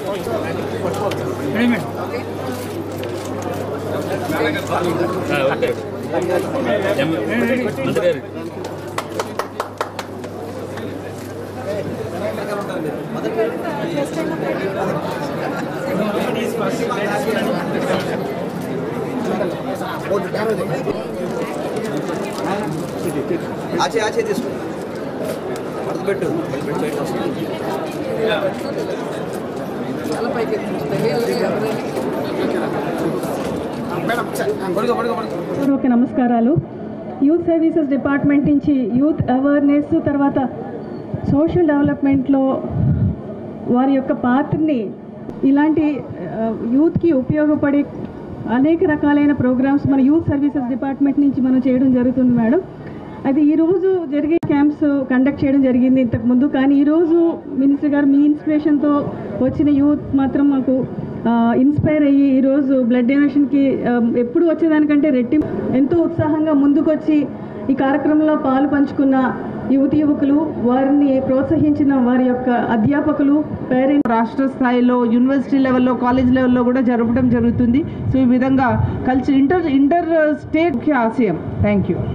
ఆచే ఆచే తీసుకో మడత పెట్టు పెట్టు బయట వస్తుంది. పడుకో పడుకో పడుకో ఓకే నమస్కారాలు యూత్ సర్వీసెస్ డిపార్ట్మెంట్ నుంచి యూత్ అవేర్నెస్ తర్వాత సోషల్ డెవలప్మెంట్లో వారి యొక్క పాత్రని ఇలాంటి ఆ, యూత్కి ఉపయోగపడే అనేక రకాలైన ప్రోగ్రామ్స్ మన యూత్ సర్వీసెస్ డిపార్ట్మెంట్ నుంచి మనం చేయడం జరుగుతుంది మేడం అయితే ఈరోజు జరిగే క్యాంప్స్ కండక్ట్ చేయడం జరిగింది ఇంతకు ముందు కానీ ఈరోజు మినిస్టర్ గారు మీ ఇన్స్పిరేషన్తో వచ్చిన యూత్ మాత్రం మాకు ఇన్స్పైర్ అయ్యి ఈరోజు బ్లడ్ డొనేషన్కి ఎప్పుడు వచ్చేదానికంటే రెట్టి ఎంతో ఉత్సాహంగా ముందుకొచ్చి ఈ కార్యక్రమంలో పాలు పంచుకున్న యువతి యువకులు వారిని ప్రోత్సహించిన వారి యొక్క అధ్యాపకులు పేరెంట్స్ రాష్ట్ర స్థాయిలో యూనివర్సిటీ లెవెల్లో కాలేజ్ లెవెల్లో కూడా జరపడం జరుగుతుంది సో ఈ విధంగా కల్చర్ ఇంటర్ ఇంటర్ స్టేట్ ముఖ్య ఆశయం థ్యాంక్ యూ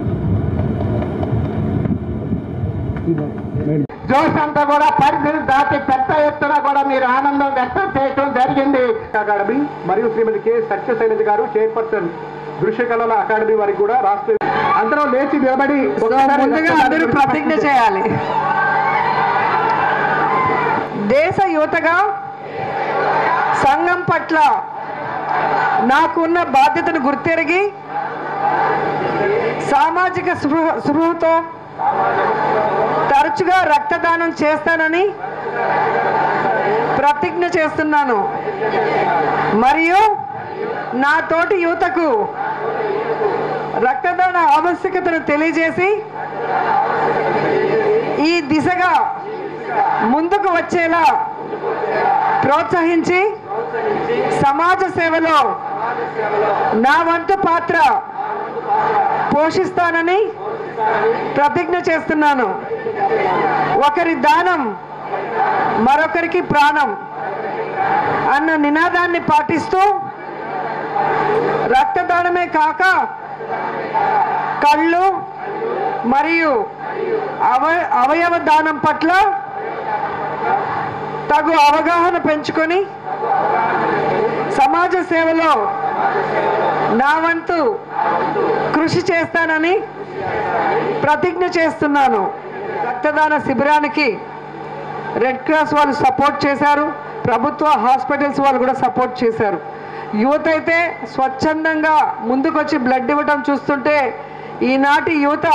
జోష్ అంతా కూడా పరిధిని దాటి పెద్ద ఎత్తున కూడా మీరు ఆనందం వ్యక్తం చేయడం జరిగింది అకాడమీ మరియు శ్రీమతి కె సత్యశైలజ గారు చైర్పర్సన్ దృశ్యకళల అకాడమీ వారికి కూడా రాష్ట్ర అందరూ లేచి నిలబడి ఒకసారి ముందుగా అందరూ ప్రతిజ్ఞ చేయాలి దేశ యువతగా సంఘం పట్ల నాకున్న బాధ్యతను గుర్తెరిగి సామాజిక స్పృహ స్పృహతో తరచుగా రక్తదానం చేస్తానని ప్రతిజ్ఞ చేస్తున్నాను మరియు నా తోటి యువతకు రక్తదాన ఆవశ్యకతను తెలియజేసి ఈ దిశగా ముందుకు వచ్చేలా ప్రోత్సహించి సమాజ సేవలో నా వంతు పాత్ర పోషిస్తానని ప్రతిజ్ఞ చేస్తున్నాను ఒకరి దానం మరొకరికి ప్రాణం అన్న నినాదాన్ని పాటిస్తూ రక్తదానమే కాక కళ్ళు మరియు అవ అవయవ దానం పట్ల తగు అవగాహన పెంచుకొని సమాజ సేవలో నా వంతు కృషి చేస్తానని ప్రతిజ్ఞ చేస్తున్నాను రక్తదాన శిబిరానికి రెడ్ క్రాస్ వాళ్ళు సపోర్ట్ చేశారు ప్రభుత్వ హాస్పిటల్స్ వాళ్ళు కూడా సపోర్ట్ చేశారు యువత అయితే స్వచ్ఛందంగా ముందుకొచ్చి బ్లడ్ ఇవ్వడం చూస్తుంటే ఈనాటి యువత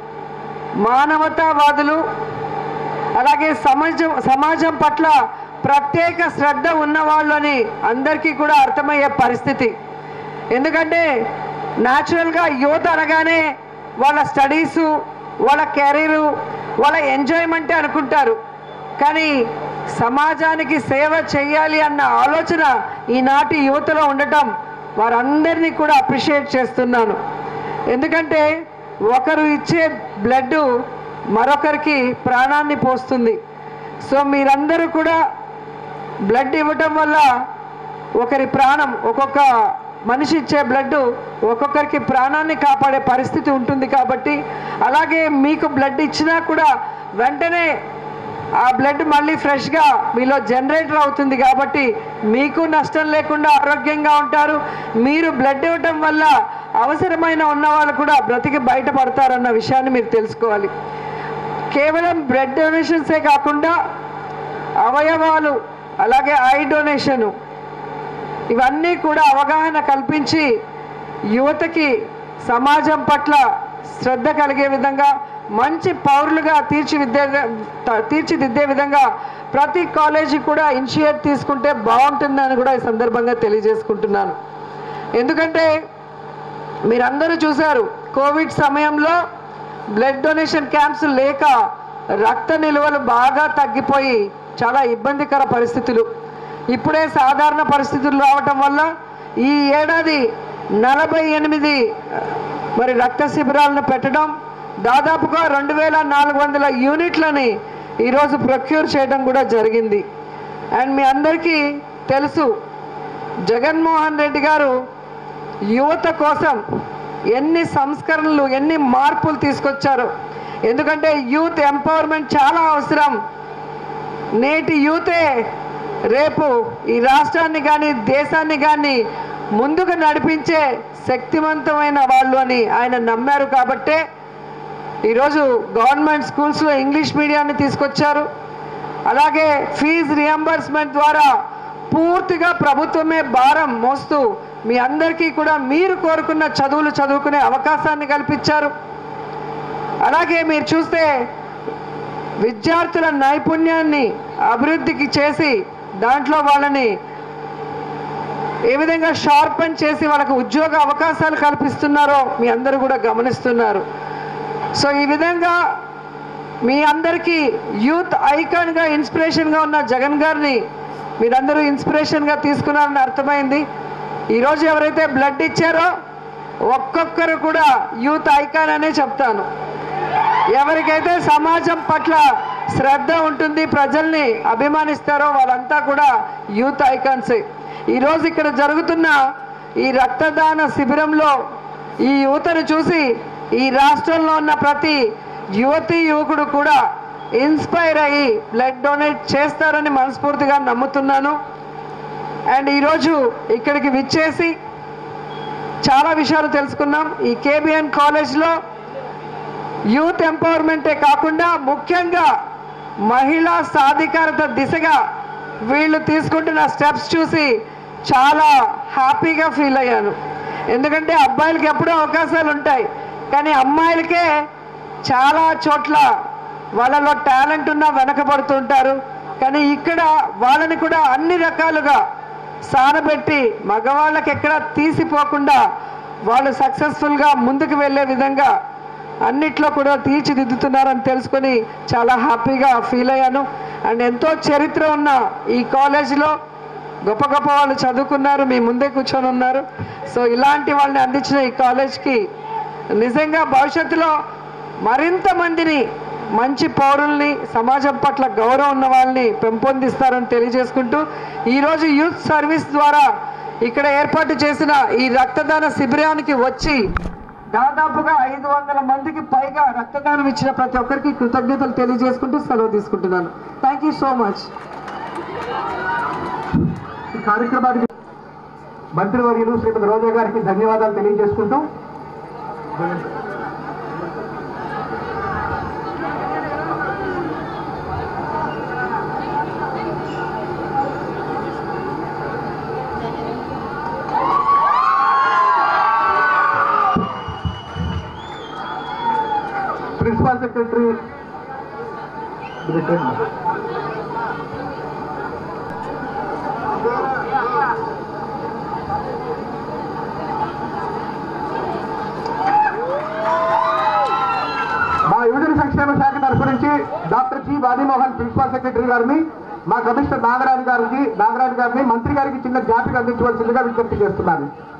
మానవతావాదులు అలాగే సమాజం సమాజం పట్ల ప్రత్యేక శ్రద్ధ ఉన్నవాళ్ళని అందరికీ కూడా అర్థమయ్యే పరిస్థితి ఎందుకంటే న్యాచురల్గా యువత అనగానే వాళ్ళ స్టడీసు వాళ్ళ కెరీరు వాళ్ళ ఎంజాయ్మెంటే అనుకుంటారు కానీ సమాజానికి సేవ చేయాలి అన్న ఆలోచన ఈనాటి యువతలో ఉండటం వారందరినీ కూడా అప్రిషియేట్ చేస్తున్నాను ఎందుకంటే ఒకరు ఇచ్చే బ్లడ్ మరొకరికి ప్రాణాన్ని పోస్తుంది సో మీరందరూ కూడా బ్లడ్ ఇవ్వటం వల్ల ఒకరి ప్రాణం ఒక్కొక్క మనిషి ఇచ్చే బ్లడ్ ఒక్కొక్కరికి ప్రాణాన్ని కాపాడే పరిస్థితి ఉంటుంది కాబట్టి అలాగే మీకు బ్లడ్ ఇచ్చినా కూడా వెంటనే ఆ బ్లడ్ మళ్ళీ ఫ్రెష్గా మీలో జనరేటర్ అవుతుంది కాబట్టి మీకు నష్టం లేకుండా ఆరోగ్యంగా ఉంటారు మీరు బ్లడ్ ఇవ్వటం వల్ల అవసరమైన ఉన్న వాళ్ళు కూడా బ్రతికి బయటపడతారన్న విషయాన్ని మీరు తెలుసుకోవాలి కేవలం బ్లడ్ డొనేషన్సే కాకుండా అవయవాలు అలాగే ఐ డొనేషను ఇవన్నీ కూడా అవగాహన కల్పించి యువతకి సమాజం పట్ల శ్రద్ధ కలిగే విధంగా మంచి పౌరులుగా తీర్చిదిద్దే తీర్చిదిద్దే విధంగా ప్రతి కాలేజీ కూడా ఇనిషియేట్ తీసుకుంటే బాగుంటుందని కూడా ఈ సందర్భంగా తెలియజేసుకుంటున్నాను ఎందుకంటే మీరందరూ చూశారు కోవిడ్ సమయంలో బ్లడ్ డొనేషన్ క్యాంప్స్ లేక రక్త నిల్వలు బాగా తగ్గిపోయి చాలా ఇబ్బందికర పరిస్థితులు ఇప్పుడే సాధారణ పరిస్థితులు రావటం వల్ల ఈ ఏడాది నలభై ఎనిమిది మరి రక్త శిబిరాలను పెట్టడం దాదాపుగా రెండు వేల నాలుగు వందల యూనిట్లని ఈరోజు ప్రొక్యూర్ చేయడం కూడా జరిగింది అండ్ మీ అందరికీ తెలుసు జగన్మోహన్ రెడ్డి గారు యువత కోసం ఎన్ని సంస్కరణలు ఎన్ని మార్పులు తీసుకొచ్చారు ఎందుకంటే యూత్ ఎంపవర్మెంట్ చాలా అవసరం నేటి యూతే రేపు ఈ రాష్ట్రాన్ని కానీ దేశాన్ని కానీ ముందుకు నడిపించే శక్తివంతమైన వాళ్ళు అని ఆయన నమ్మారు కాబట్టే ఈరోజు గవర్నమెంట్ స్కూల్స్లో ఇంగ్లీష్ మీడియాన్ని తీసుకొచ్చారు అలాగే ఫీజు రియంబర్స్మెంట్ ద్వారా పూర్తిగా ప్రభుత్వమే భారం మోస్తూ మీ అందరికీ కూడా మీరు కోరుకున్న చదువులు చదువుకునే అవకాశాన్ని కల్పించారు అలాగే మీరు చూస్తే విద్యార్థుల నైపుణ్యాన్ని అభివృద్ధికి చేసి దాంట్లో వాళ్ళని ఏ విధంగా షార్పన్ చేసి వాళ్ళకు ఉద్యోగ అవకాశాలు కల్పిస్తున్నారో మీ అందరూ కూడా గమనిస్తున్నారు సో ఈ విధంగా మీ అందరికీ యూత్ ఐకాన్గా ఇన్స్పిరేషన్గా ఉన్న జగన్ గారిని మీరందరూ ఇన్స్పిరేషన్గా తీసుకున్నారని అర్థమైంది ఈరోజు ఎవరైతే బ్లడ్ ఇచ్చారో ఒక్కొక్కరు కూడా యూత్ ఐకాన్ అనే చెప్తాను ఎవరికైతే సమాజం పట్ల శ్రద్ధ ఉంటుంది ప్రజల్ని అభిమానిస్తారో వాళ్ళంతా కూడా యూత్ ఐకాన్సే ఈరోజు ఇక్కడ జరుగుతున్న ఈ రక్తదాన శిబిరంలో ఈ యువతను చూసి ఈ రాష్ట్రంలో ఉన్న ప్రతి యువతి యువకుడు కూడా ఇన్స్పైర్ అయ్యి బ్లడ్ డొనేట్ చేస్తారని మనస్ఫూర్తిగా నమ్ముతున్నాను అండ్ ఈరోజు ఇక్కడికి విచ్చేసి చాలా విషయాలు తెలుసుకున్నాం ఈ కేబిఎన్ కాలేజ్లో యూత్ ఎంపవర్మెంటే కాకుండా ముఖ్యంగా మహిళా సాధికారత దిశగా వీళ్ళు తీసుకుంటున్న స్టెప్స్ చూసి చాలా హ్యాపీగా ఫీల్ అయ్యాను ఎందుకంటే అబ్బాయిలకి ఎప్పుడూ అవకాశాలు ఉంటాయి కానీ అమ్మాయిలకే చాలా చోట్ల వాళ్ళలో టాలెంట్ ఉన్నా వెనకబడుతుంటారు కానీ ఇక్కడ వాళ్ళని కూడా అన్ని రకాలుగా సానబెట్టి మగవాళ్ళకి ఎక్కడ తీసిపోకుండా వాళ్ళు సక్సెస్ఫుల్గా ముందుకు వెళ్ళే విధంగా అన్నిట్లో కూడా తీర్చిదిద్దుతున్నారని తెలుసుకొని చాలా హ్యాపీగా ఫీల్ అయ్యాను అండ్ ఎంతో చరిత్ర ఉన్న ఈ కాలేజీలో గొప్ప గొప్ప వాళ్ళు చదువుకున్నారు మీ ముందే కూర్చొని ఉన్నారు సో ఇలాంటి వాళ్ళని అందించిన ఈ కాలేజ్కి నిజంగా భవిష్యత్తులో మరింత మందిని మంచి పౌరుల్ని సమాజం పట్ల గౌరవం ఉన్న వాళ్ళని పెంపొందిస్తారని తెలియజేసుకుంటూ ఈరోజు యూత్ సర్వీస్ ద్వారా ఇక్కడ ఏర్పాటు చేసిన ఈ రక్తదాన శిబిరానికి వచ్చి దాదాపుగా ఐదు వందల మందికి పైగా రక్తదానం ఇచ్చిన ప్రతి ఒక్కరికి కృతజ్ఞతలు తెలియజేసుకుంటూ సెలవు తీసుకుంటున్నాను థ్యాంక్ యూ సో మచ్ ఈ కార్యక్రమానికి మంత్రివర్యులు శ్రీమతి రోజా గారికి ధన్యవాదాలు తెలియజేసుకుంటూ ప్రిన్సిపాల్ సెక్రటరీ మా యువజన సంక్షేమ శాఖ తరఫు నుంచి doctor G Vadimohan principal secretary గారిని మా కమిషనర్ నాగరాజు గారికి నాగరాజు గారిని మంత్రి గారికి చిన్న జ్ఞాపిక అందించవలసిందిగా విజ్ఞప్తి చేస్తున్నాను